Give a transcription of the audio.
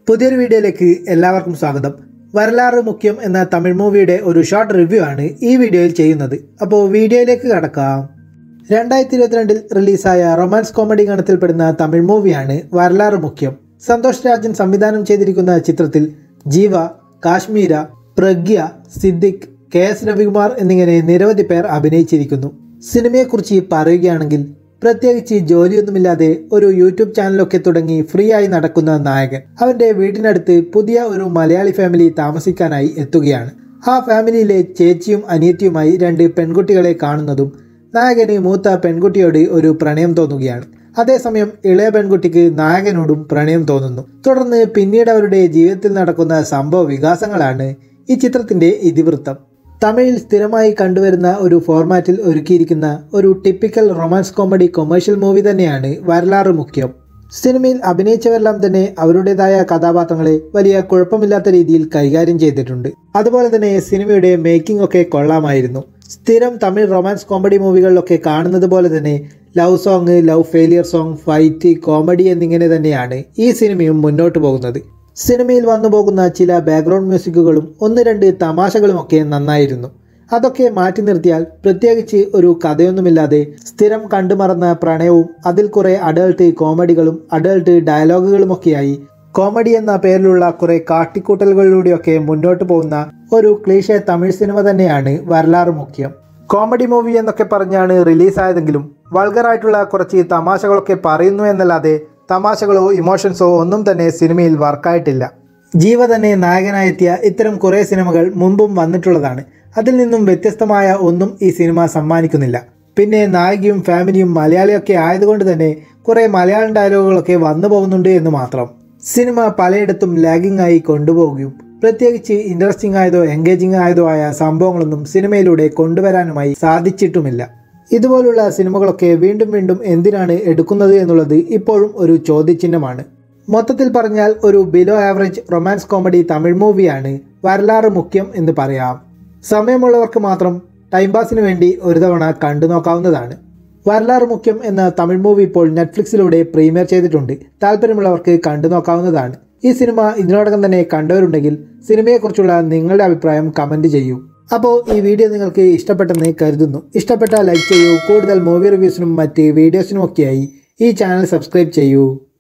പുതിയൊരു വീഡിയോയിലേക്ക് എല്ലാവർക്കും സ്വാഗതം വരലാറ് മുഖ്യം എന്ന തമിഴ് മൂവിയുടെ ഒരു ഷോർട്ട് റിവ്യൂ ആണ് ഈ വീഡിയോയിൽ ചെയ്യുന്നത് അപ്പോൾ വീഡിയോയിലേക്ക് കടക്കാം രണ്ടായിരത്തി ഇരുപത്തിരണ്ടിൽ റിലീസായ റൊമാൻസ് കോമഡി ഗണത്തിൽപ്പെടുന്ന തമിഴ് മൂവിയാണ് വരലാറ് മുഖ്യം സന്തോഷ് രാജൻ സംവിധാനം ചെയ്തിരിക്കുന്ന ചിത്രത്തിൽ ജീവ കാശ്മീര പ്രഗ്യ സിദ്ദിഖ് കെ എസ് രവികുമാർ എന്നിങ്ങനെ നിരവധി പേർ അഭിനയിച്ചിരിക്കുന്നു സിനിമയെക്കുറിച്ച് പറയുകയാണെങ്കിൽ പ്രത്യേകിച്ച് ജോലിയൊന്നുമില്ലാതെ ഒരു യൂട്യൂബ് ചാനലൊക്കെ തുടങ്ങി ഫ്രീ ആയി നടക്കുന്ന നായകൻ അവന്റെ വീട്ടിനടുത്ത് പുതിയ ഒരു മലയാളി ഫാമിലി താമസിക്കാനായി എത്തുകയാണ് ആ ഫാമിലിയിലെ ചേച്ചിയും അനിയത്തിയുമായി രണ്ട് പെൺകുട്ടികളെ കാണുന്നതും നായകന് മൂത്ത പെൺകുട്ടിയോട് ഒരു പ്രണയം തോന്നുകയാണ് അതേസമയം ഇളയ പെൺകുട്ടിക്ക് നായകനോടും പ്രണയം തോന്നുന്നു തുടർന്ന് പിന്നീട് അവരുടെ ജീവിതത്തിൽ നടക്കുന്ന സംഭവ വികാസങ്ങളാണ് ഈ ചിത്രത്തിന്റെ ഇതിവൃത്തം തമിഴിൽ സ്ഥിരമായി കണ്ടുവരുന്ന ഒരു ഫോർമാറ്റിൽ ഒരുക്കിയിരിക്കുന്ന ഒരു typical romance comedy commercial movie തന്നെയാണ് വരലാറ് മുഖ്യം സിനിമയിൽ അഭിനയിച്ചവരെല്ലാം തന്നെ അവരുടേതായ കഥാപാത്രങ്ങളെ വലിയ കുഴപ്പമില്ലാത്ത രീതിയിൽ കൈകാര്യം ചെയ്തിട്ടുണ്ട് അതുപോലെ തന്നെ സിനിമയുടെ മേക്കിംഗ് ഒക്കെ കൊള്ളാമായിരുന്നു സ്ഥിരം തമിഴ് റൊമാൻസ് കോമഡി മൂവികളിലൊക്കെ കാണുന്നത് പോലെ തന്നെ love song love failure song fight comedy എന്നിങ്ങനെ തന്നെയാണ് ഈ സിനിമയും മുന്നോട്ട് പോകുന്നത് സിനിമയിൽ വന്നു പോകുന്ന ചില ബാക്ക്ഗ്രൗണ്ട് മ്യൂസിക്കുകളും ഒന്ന് രണ്ട് തമാശകളുമൊക്കെ നന്നായിരുന്നു അതൊക്കെ മാറ്റി നിർത്തിയാൽ പ്രത്യേകിച്ച് ഒരു കഥയൊന്നുമില്ലാതെ സ്ഥിരം കണ്ടുമറന്ന പ്രണയവും അതിൽ കുറെ അഡൾട്ട് കോമഡികളും അഡൾട്ട് ഡയലോഗുകളുമൊക്കെയായി കോമഡി എന്ന പേരിലുള്ള കുറെ കാട്ടിക്കൂട്ടലുകളിലൂടെയൊക്കെ മുന്നോട്ട് പോകുന്ന ഒരു ക്ലീശ തമിഴ് സിനിമ തന്നെയാണ് വരലാറ് മുഖ്യം കോമഡി മൂവി എന്നൊക്കെ പറഞ്ഞാണ് റിലീസായതെങ്കിലും വൾഗറായിട്ടുള്ള കുറച്ച് തമാശകളൊക്കെ പറയുന്നു എന്നല്ലാതെ തമാശകളോ ഇമോഷൻസോ ഒന്നും തന്നെ സിനിമയിൽ വർക്കായിട്ടില്ല ജീവ തന്നെ നായകനായെത്തിയ ഇത്തരം കുറേ സിനിമകൾ മുമ്പും വന്നിട്ടുള്ളതാണ് അതിൽ നിന്നും വ്യത്യസ്തമായ ഒന്നും ഈ സിനിമ സമ്മാനിക്കുന്നില്ല പിന്നെ നായികയും ഫാമിലിയും മലയാളിയൊക്കെ ആയതുകൊണ്ട് തന്നെ കുറേ മലയാളം ഡയലോഗുകളൊക്കെ വന്നു പോകുന്നുണ്ട് എന്ന് മാത്രം സിനിമ പലയിടത്തും ലാഗിംഗ് ആയി കൊണ്ടുപോവുകയും പ്രത്യേകിച്ച് ഇൻട്രസ്റ്റിംഗ് ആയതോ എൻഗേജിംഗ് ആയതോ ആയ സംഭവങ്ങളൊന്നും സിനിമയിലൂടെ കൊണ്ടുവരാനുമായി സാധിച്ചിട്ടുമില്ല ഇതുപോലുള്ള സിനിമകളൊക്കെ വീണ്ടും വീണ്ടും എന്തിനാണ് എടുക്കുന്നത് എന്നുള്ളത് ഇപ്പോഴും ഒരു ചോദ്യചിഹ്നമാണ് മൊത്തത്തിൽ പറഞ്ഞാൽ ഒരു below average romance comedy Tamil മൂവിയാണ് വരലാറ് മുഖ്യം എന്ന് പറയാം സമയമുള്ളവർക്ക് മാത്രം ടൈം പാസിന് വേണ്ടി ഒരു തവണ കണ്ടു നോക്കാവുന്നതാണ് വരലാറ് മുഖ്യം എന്ന തമിഴ് മൂവി ഇപ്പോൾ നെറ്റ്ഫ്ലിക്സിലൂടെ പ്രീമിയർ ചെയ്തിട്ടുണ്ട് താല്പര്യമുള്ളവർക്ക് കണ്ടു നോക്കാവുന്നതാണ് ഈ സിനിമ ഇതിനോടകം തന്നെ കണ്ടവരുണ്ടെങ്കിൽ സിനിമയെക്കുറിച്ചുള്ള നിങ്ങളുടെ അഭിപ്രായം കമൻറ്റ് ചെയ്യൂ അപ്പോൾ ഈ വീഡിയോ നിങ്ങൾക്ക് ഇഷ്ടപ്പെട്ടെന്ന് കരുതുന്നു ഇഷ്ടപ്പെട്ടാൽ ലൈക്ക് ചെയ്യൂ കൂടുതൽ മൂവി റിവ്യൂസിനും മറ്റ് വീഡിയോസിനും ഒക്കെയായി ഈ ചാനൽ സബ്സ്ക്രൈബ് ചെയ്യൂ